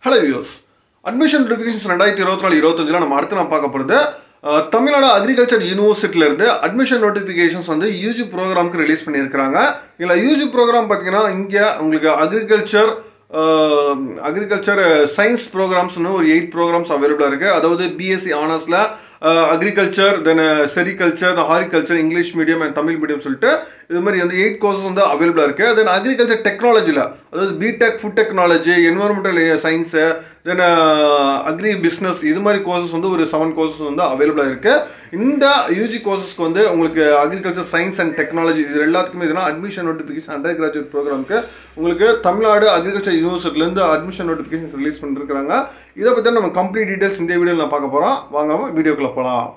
hello views admission notifications ரெண்டாயிரத்தி இருபத்தி நாலு இருபத்தஞ்சில் நம்ம அடுத்து நான் பார்க்க போகிறது அஹ், தமிழ்நாடு அக்ரிகல்ச்சர் யூனிவர்சிட்டியிலேருந்து அட்மிஷன் நோட்டிஃபிகேஷன்ஸ் வந்து யூஜி ப்ரோக்ராம்க்கு ரிலீஸ் பண்ணியிருக்கிறாங்க இதில் யூஜி ப்ரோக்ராம் பார்த்தீங்கன்னா இங்கே உங்களுக்கு அக்ரிகல்ச்சர் அக்ரிகல்ச்சர் சயின்ஸ் ப்ரோக்ராம்ஸ்னு ஒரு எயிட் ப்ரோக்ராம்ஸ் அவைலபிளாக இருக்குது அதாவது பிஎஸ்சி ஆனர்ஸில் agriculture then sericulture horticulture English medium and Tamil medium சொல்லிட்டு இது மாதிரி வந்து எயிட் கோர்சஸ் வந்து அவைலபிளாக இருக்குது தென் அக்ரிகல்ச்சர் டெக்னாலஜியில் அதாவது BTech food technology environmental science then agri business இது மாதிரி கோர்சஸ் வந்து ஒரு செவன் கோர்சஸ் வந்து அவைலபிளாக இருக்குது இந்த யூஜி கோர்சஸ்க்கு வந்து உங்களுக்கு அக்ரிகல்ச்சர் சயின்ஸ் அண்ட் டெக்னாலஜி இது எல்லாத்துக்குமே இதுனா அட்மிஷன் நோட்டிஃபிகேஷன் அண்டர் கிராஜுவேட் ப்ரோக்ராமுக்கு உங்களுக்கு தமிழ்நாடு அக்ரிகல்ச்சர் யூனிவர்சிட்டிலேருந்து அட்மிஷன் நோட்டிஃபிகேஷன் ரிலீஸ் பண்ணிருக்காங்க இதை பற்றி நம்ம கம்ப்ளீட் டீடைல்ஸ் இந்த வீடியோவில் நான் பார்க்க போகிறோம் வாங்க வீடியோக்குள்ளே போகலாம்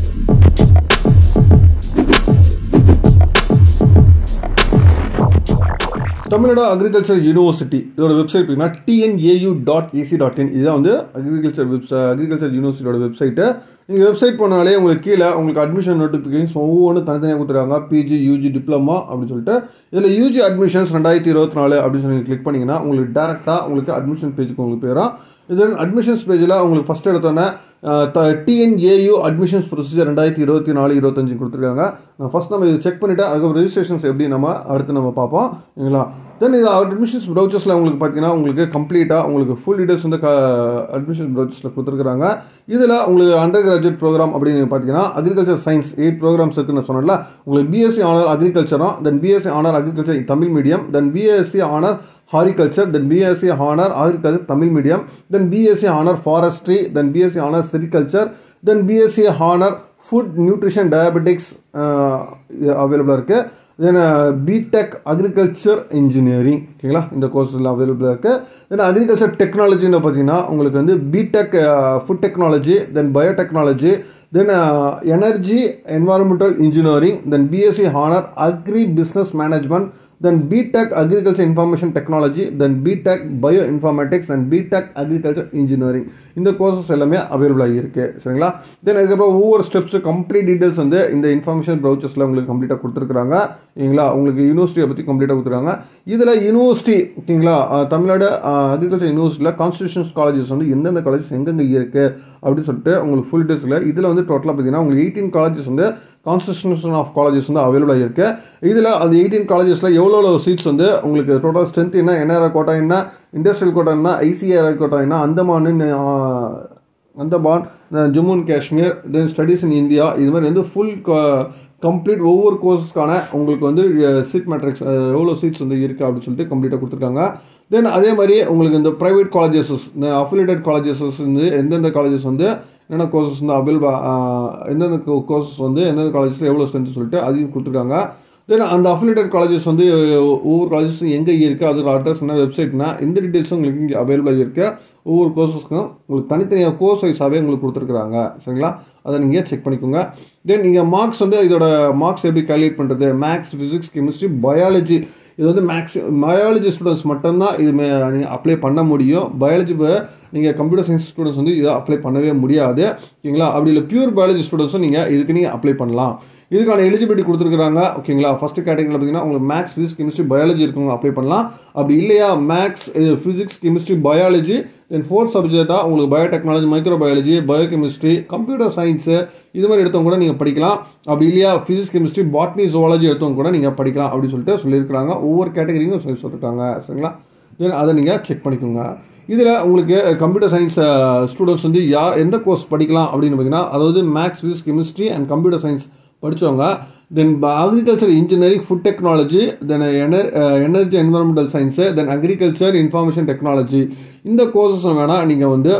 தமிழ்நாடு அக்ரிகல்ச்சர் யூனிவர்சிட்டி இதோட வெப்சைட் பார்த்தீங்கன்னா TNAU dot AC dot in இதுதான் வந்து அக்ரிகல்ச்சர் வெப்ஸ் அக்ரிகல்ச்சர் யூனிவர்சிட்டியோட வெப்சைட்டு நீங்கள் வெப்சைட் போனாலே உங்களுக்கு கீழே உங்களுக்கு அட்மிஷன் நோட்டிஃபிகேஷன்ஸ் ஒவ்வொன்றும் தனித்தனியாக கொடுத்துருக்காங்க பிஜி யூஜி டிப்ளமா அப்படின்னு சொல்லிட்டு இதில் யூஜி அட்மிஷன்ஸ் ரெண்டாயிரத்தி இருபத்தி நாலு அப்படின்னு சொல்லி கிளிக் பண்ணிங்கன்னா உங்களுக்கு டேரெக்டாக உங்களுக்கு அட்மிஷன் பேஜுக்கு உங்களுக்கு போயிடும் இது அட்மிஷன்ஸ் பேஜில் உங்களுக்கு ஃபஸ்ட் எடுத்தோன்னே டிஎன்ஏயு அட்மிஷன்ஸ் ப்ரொசீஜர் ரெண்டாயிரத்தி இருபத்தி நாலு இருபத்தஞ்சு கொடுத்துருக்காங்க ஃபர்ஸ்ட் நம்ம இது செக் பண்ணிவிட்டு அதுக்கப்புறம் ரெஜிஸ்ட்ரேஷன்ஸ் எப்படி நம்ம அடுத்து நம்ம பார்ப்போம் சரிங்களா தென் இது அட்மிஷன்ஸ் ப்ரௌச்சர்ஸில் உங்களுக்கு பார்த்தீங்கன்னா உங்களுக்கு கம்ப்ளீட்டாக உங்களுக்கு ஃபுல் டீடைல்ஸ் வந்து அட்மிஷன் ப்ரௌச்சர்ஸில் கொடுத்துருக்காங்க இதில் உங்களுக்கு அண்டர் கிராஜுவேட் ப்ரோக்ராம் அப்படின்னு பார்த்தீங்கன்னா அக்ரிகல்ச்சர் சயின்ஸ் எயிட் ப்ரோக்ராம்ஸ் இருக்குன்னு சொன்னல உங்களுக்கு பிஎஸ்சி ஆனர் அக்ரிகல்ச்சரும் then BSc honour agriculture Tamil medium then BSc honour horticulture then BSc honour agriculture Tamil medium then BSc honour forestry then BSc honour sericulture then BSc honour food nutrition dietetics அவைலபிளாக இருக்குது தென் BTech agriculture engineering ஓகேங்களா இந்த கோர்ஸில் அவைலபிளாக இருக்குது தென் agriculture டெக்னாலஜின்னு பார்த்தீங்கன்னா உங்களுக்கு வந்து BTech food technology then biotechnology then energy environmental engineering then BSc honour agri business management then BTech agriculture information technology then BTech bioinformatics and BTech agriculture engineering இந்த courses எல்லாமே அவைலபிளாக இருக்குது சரிங்களா தென் அதுக்கப்புறம் ஒவ்வொரு ஸ்டெப்ஸ் கம்ப்ளீட் டீடைல்ஸ் வந்து இந்த information ப்ரௌச்சர்ஸில் உங்களுக்கு கம்ப்ளீட்டாக கொடுத்துருக்காங்க ஓகேங்களா உங்களுக்கு யூனிவர்சிட்டியை பற்றி கம்ப்ளீட்டாக கொடுத்துருக்காங்க இதில் யூனிவர்சிட்டி ஓகேங்களா அஹ், தமிழ்நாடு அக்ரிகல்ச்சர் யூனிவர்சிட்டியில் கான்ஸ்டியூஷன்ஸ் காலேஜஸ் வந்து எந்தெந்த காலேஜஸ் எங்கெங்கே இருக்குது அப்படின்னு சொல்லிட்டு உங்களுக்கு ஃபுல் டீட்டெயில்ஸில் இதில் வந்து டோட்டலாக பார்த்தீங்கன்னா உங்களுக்கு எயிட்டீன் காலேஜஸ் வந்து கான்ஸ்டியூஷன் ஆஃப் காலேஜஸ் வந்து அவைலபிளாக இருக்குது இதில் அந்த எயிட்டீன் காலேஜஸில் எவ்வளோ எவ்வளோ சீட்ஸ் வந்து உங்களுக்கு டோட்டல் ஸ்ட்ரென்த் என்ன என்ஆர்ஐ கோட்டா என்ன இண்டஸ்ட்ரியல் கோட்டா என்ன ஐசிஆர்ஐ கோட்டா என்ன Andaman Andaman Jammu and Kashmir then studies in India இது மாதிரி வந்து ஃபுல் கம்ப்ளீட் ஒவ்வொரு கோர்ஸஸ்க்கான உங்களுக்கு வந்து சீட் மேட்ரிக்ஸ் எவ்வளோ சீட்ஸ் வந்து இருக்குது அப்படின்னு சொல்லிட்டு கம்ப்ளீட்டாக கொடுத்துருக்காங்க தென் அதே மாதிரி உங்களுக்கு இந்த ப்ரைவேட் காலேஜஸ் இந்த அஃபிலியேட்டட் காலேஜஸ் வந்து எந்தெந்த காலேஜஸ் வந்து என்னென்ன கோர்சஸ் வந்து அவைலபிள் எந்தெந்த கோர்சஸ் வந்து எந்தெந்த காலேஜஸ் எவ்வளோ ஸ்ட்ரென்த் சொல்லிட்டு அதையும் கொடுத்துருக்காங்க தென் அந்த அஃபிலியேட்டட் காலேஜஸ் வந்து ஒவ்வொரு காலேஜஸும் எங்கே இருக்குது அதோட அட்ரஸ் என்ன வெப்சைட்னா இந்த டீட்டெயில்ஸும் உங்களுக்கு இங்கே அவைலபிளாக இருக்குது ஒவ்வொரு கோர்சஸ்க்கும் உங்களுக்கு தனித்தனியாக கோர்ஸ் வைஸாகவே உங்களுக்கு கொடுத்துருக்குறாங்க சரிங்களா அதை நீங்கள் செக் பண்ணிக்கோங்க தென் நீங்கள் மார்க்ஸ் வந்து இதோட மார்க்ஸ் எப்படி கால்குலேட் பண்ணுறது மேக்ஸ் ஃபிசிக்ஸ் கெமிஸ்ட்ரி பயாலஜி இது வந்து மேக்ஸ் பயாலஜி ஸ்டூடெண்ட்ஸ் மட்டும்தான் இது நீங்கள் அப்ளை பண்ண முடியும் பயாலஜி நீங்கள் கம்ப்யூட்டர் சயின்ஸ் ஸ்டூடெண்ட்ஸ் வந்து இதை அப்ளை பண்ணவே முடியாது ஓகேங்களா அப்படி இல்லை பியூர் பயாலஜி ஸ்டூடெண்ட்ஸும் நீங்கள் இதுக்கு நீங்கள் அப்ளை பண்ணலாம் இதுக்கான எலிஜிபிலிட்டி கொடுத்துருக்காங்க ஓகேங்களா ஃபர்ஸ்ட் கேட்டகரியில் பார்த்தீங்கன்னா உங்களுக்கு மேக்ஸ் ஃபிசிக்ஸ் கெமிஸ்ட்ரி பயாலஜி இருக்கவங்க அப்ளை பண்ணலாம் அப்படி இல்லையா maths physics chemistry biology then fourth சப்ஜெக்டாக உங்களுக்கு biotechnology microbiology biochemistry computer science இது மாதிரி எடுத்தவங்க கூட நீங்கள் படிக்கலாம் அப்படி இல்லையா ஃபிசிக்ஸ் கெமிஸ்ட்ரி பாட்னி ஜுவாலஜி எடுத்தவங்க கூட நீங்கள் படிக்கலாம் அப்படின்னு சொல்லிட்டு சொல்லியிருக்காங்க ஒவ்வொரு கேட்டகரியும் சொல்லி சொல்லியிருக்காங்க சரிங்களா தென் அதை நீங்கள் செக் பண்ணிக்கோங்க இதில் உங்களுக்கு கம்ப்யூட்டர் சயின்ஸ் ஸ்டூடெண்ட்ஸ் வந்து யா எந்த கோர்ஸ் படிக்கலாம் அப்படின்னு பார்த்தீங்கன்னா அதாவது maths physics chemistry and computer science படித்தவங்க then agriculture engineering food technology then எனர் energy environmental science then agriculture information technology இந்த கோர்சஸ் வேணால் நீங்கள் வந்து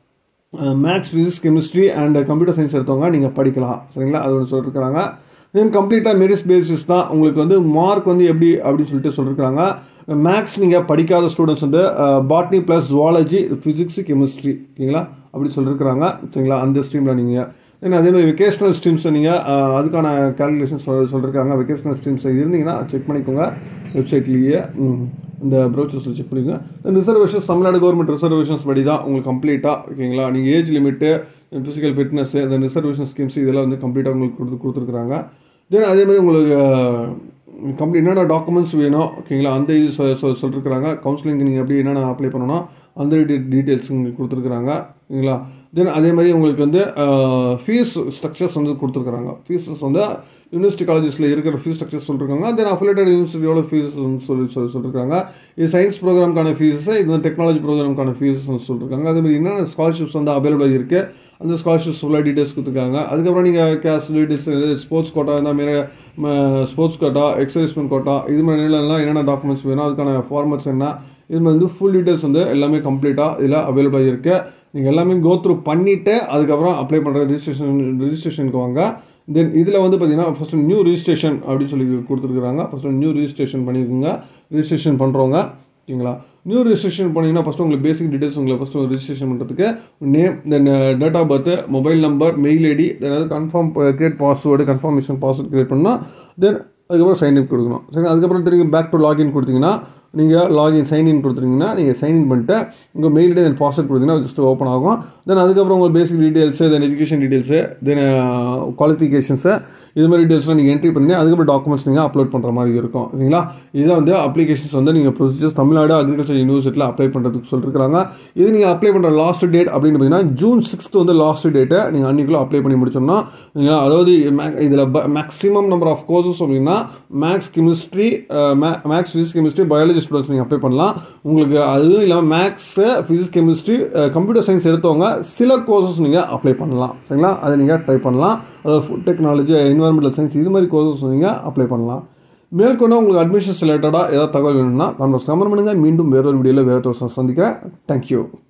maths physics chemistry and computer science எடுத்தவங்க நீங்கள் படிக்கலாம் சரிங்களா அது ஒன்று சொல்லியிருக்கிறாங்க தென் கம்ப்ளீட்டாக மெரிட்ஸ் பேசிஸ் தான் உங்களுக்கு வந்து மார்க் வந்து எப்படி அப்படின்னு சொல்லிட்டு சொல்லியிருக்காங்க மேக்ஸ் நீங்கள் படிக்காத ஸ்டூடெண்ட்ஸ் வந்து botany plus zoology physics chemistry ஓகேங்களா அப்படி சொல்லியிருக்கிறாங்க சரிங்களா அந்த ஸ்ட்ரீமில் நீங்கள் தென் அதே மாதிரி வெக்கேஷனல் ஸ்ட்ரீம்ஸை நீங்கள் அதுக்கான கேல்குலேஷன் சொல் சொல்லியிருக்காங்க வெக்கேஷனல் ஸ்ட்ரீம்ஸ் இருந்தீங்கன்னா செக் பண்ணிக்கோங்க வெப்சைட்லேயே இந்த ப்ரௌச்சர்ஸில் செக் பண்ணிக்கோங்க ரிசர்வேஷன்ஸ் தமிழ்நாடு கவர்மெண்ட் ரிசர்வேஷன்ஸ் படி தான் உங்களுக்கு கம்ப்ளீட்டாக ஓகேங்களா நீங்கள் ஏஜ் லிமிட்டு ஃபிசிக்கல் ஃபிட்னஸ் இந்த ரிசர்வேஷன் ஸ்கீம்ஸ் இதெல்லாம் வந்து கம்ப்ளீட்டாக உங்களுக்கு கொடுத்து கொடுத்துருக்குறாங்க தென் அதே மாதிரி உங்களுக்கு கம்ப்ளீட் என்னென்ன டாக்குமெண்ட்ஸ் வேணும் ஓகேங்களா அந்த இது சொல் சொல் சொல்லிருக்கிறாங்க கவுன்சிலிங் நீங்கள் எப்படி என்னென்ன அப்ளை பண்ணணும் அந்த டீட்டெயில்ஸ் உங்களுக்கு கொடுத்துருக்குறாங்க சரிங்களா தென் அதே மாதிரி உங்களுக்கு வந்து ஃபீஸ் ஸ்ட்ரக்சர்ஸ் வந்து கொடுத்துருக்குறாங்க ஃபீஸஸ் வந்து யூனிவர்சிட்டி காலேஜஸில் இருக்கிற ஃபீஸ் ஸ்ட்ரக்சர்ஸ் சொல்லிருக்காங்க தென் அஃபிலேட்டட் யூனிவர்சிட்டியோட ஃபீஸ் சொல்லி சொல்லி சொல்லியிருக்காங்க இது சயின்ஸ் ப்ரோக்ராம்க்கான ஃபீஸஸ் இது வந்து டெக்னாலஜி ப்ரோக்ராம்க்கான ஃபீஸஸ் சொல்லியிருக்காங்க அதே மாதிரி என்னென்ன ஸ்காலர்ஷிப்ஸ் வந்து அவைலபிள் இருக்குது அந்த ஸ்காலர்ஷிப்ஸ் ஃபுல்லாக டீட்டெயில்ஸ் கொடுத்துருக்காங்க அதுக்கப்புறம் நீங்கள் கேஸ் டீட்டெயில்ஸ் ஸ்போர்ட்ஸ் கோட்டா இந்த மாதிரி ஸ்போர்ட்ஸ் கோட்டா எக்ஸர்சைஸ்மெண்ட் கோட்டா இது மாதிரி நிலையெல்லாம் என்னென்ன டாக்குமெண்ட்ஸ் வேணும் அதுக்கான ஃபார்மட்ஸ் என்ன இது மாதிரி வந்து ஃபுல் டீட்டெயில்ஸ் வந்து எல்லாமே கம்ப்ளீட்டாக இதில் அவைலபிளாக இருக்குது நீங்கள் எல்லாமே கோ த்ரூ பண்ணிவிட்டு அதுக்கப்புறம் அப்ளை பண்ணுற ரிஜிஸ்ட்ரேஷன் ரிஜிஸ்ட்ரேஷனுக்கு வாங்க தென் இதில் வந்து பார்த்தீங்கன்னா ஃபஸ்ட்டு நியூ ரிஜிஸ்ட்ரேஷன் அப்படின்னு சொல்லி கொடுத்துருக்குறாங்க ஃபஸ்ட்டு நியூ ரிஜிஸ்ட்ரேஷன் பண்ணிக்கோங்க ரிஜிஸ்ட்ரேஷன் பண்ணுறவங்க ஓகேங்களா நியூ ரிஜிஸ்ட்ரேஷன் பண்ணிங்கன்னா ஃபஸ்ட்டு உங்களுக்கு பேசிக் டீடைல்ஸ் உங்களை ஃபஸ்ட்டு ரிஜிஸ்ட்ரேஷன் பண்ணுறதுக்கு name then date of birth mobile number mail ID then அதாவது confirm create password confirmation password create பண்ணால் தென் அதுக்கப்புறம் சைன்இன் கொடுக்கணும் சரி அதுக்கப்புறம் திரும்பி பேக் டு லாகின் கொடுத்தீங்கன்னா நீங்கள் லாகின் சைன்இன் கொடுத்துருங்கன்னா நீங்கள் சைன்இன் பண்ணிட்டு உங்கள் மெயில் ஐடி தென் பாஸ்வேர்ட் கொடுத்தீங்கன்னா ஜஸ்ட் ஓப்பன் ஆகும் தென் அதுக்கப்புறம் உங்கள் basic details then education details then qualifications இது மாதிரி டீட்டெயில்ஸ்லாம் நீங்கள் என்ட்ரி பண்ணி அதுக்கப்புறம் டாக்குமெண்ட்ஸ் நீங்கள் அப்லோட் பண்ணுற மாதிரி இருக்கும் சரிங்களா இதான் வந்து அப்ளிகேஷன்ஸ் வந்து நீங்கள் ப்ரொசீஜர்ஸ் தமிழ்நாடு அக்ரிகல்ச்சர் யூனிவர்சிட்டியில் அப்ளை பண்ணுறதுக்கு சொல்லியிருக்காங்க இது நீங்கள் அப்ளை பண்ணுற லாஸ்ட் டேட் அப்படின்னு பார்த்தீங்கன்னா ஜூன் சிக்ஸ்த் வந்து லாஸ்ட் டேட்டை நீங்கள் அன்றைக்குள்ள அப்ளை பண்ணி முடிச்சோம்னா நீங்கள் அதாவது இதில் மேக்ஸிமம் நம்பர் ஆஃப் கோர்சஸ் அப்படின்னா maths chemistry maths physics chemistry biology students நீங்கள் அப்ளை பண்ணலாம் உங்களுக்கு அதுவும் இல்லாமல் maths physics chemistry computer science எடுத்தவங்க சில கோர்சஸ் நீங்கள் அப்ளை பண்ணலாம் சரிங்களா அதை நீங்கள் ட்ரை பண்ணலாம் அதாவது ஃபுட் டெக்னாலஜி என்வரன்மெண்டல் சயின்ஸ் இது மாதிரி கோர்சஸ் நீங்கள் அப்ளை பண்ணலாம் மேற்கொண்டு உங்களுக்கு அட்மிஷன்ஸ் ரிலேட்டடாக ஏதாவது தகவல் வேணும்னா கமெண்ட் கமெண்ட் பண்ணுங்கள் மீண்டும் வேறொரு வீடியோவில் வேறு சந்திக்க தேங்க்யூ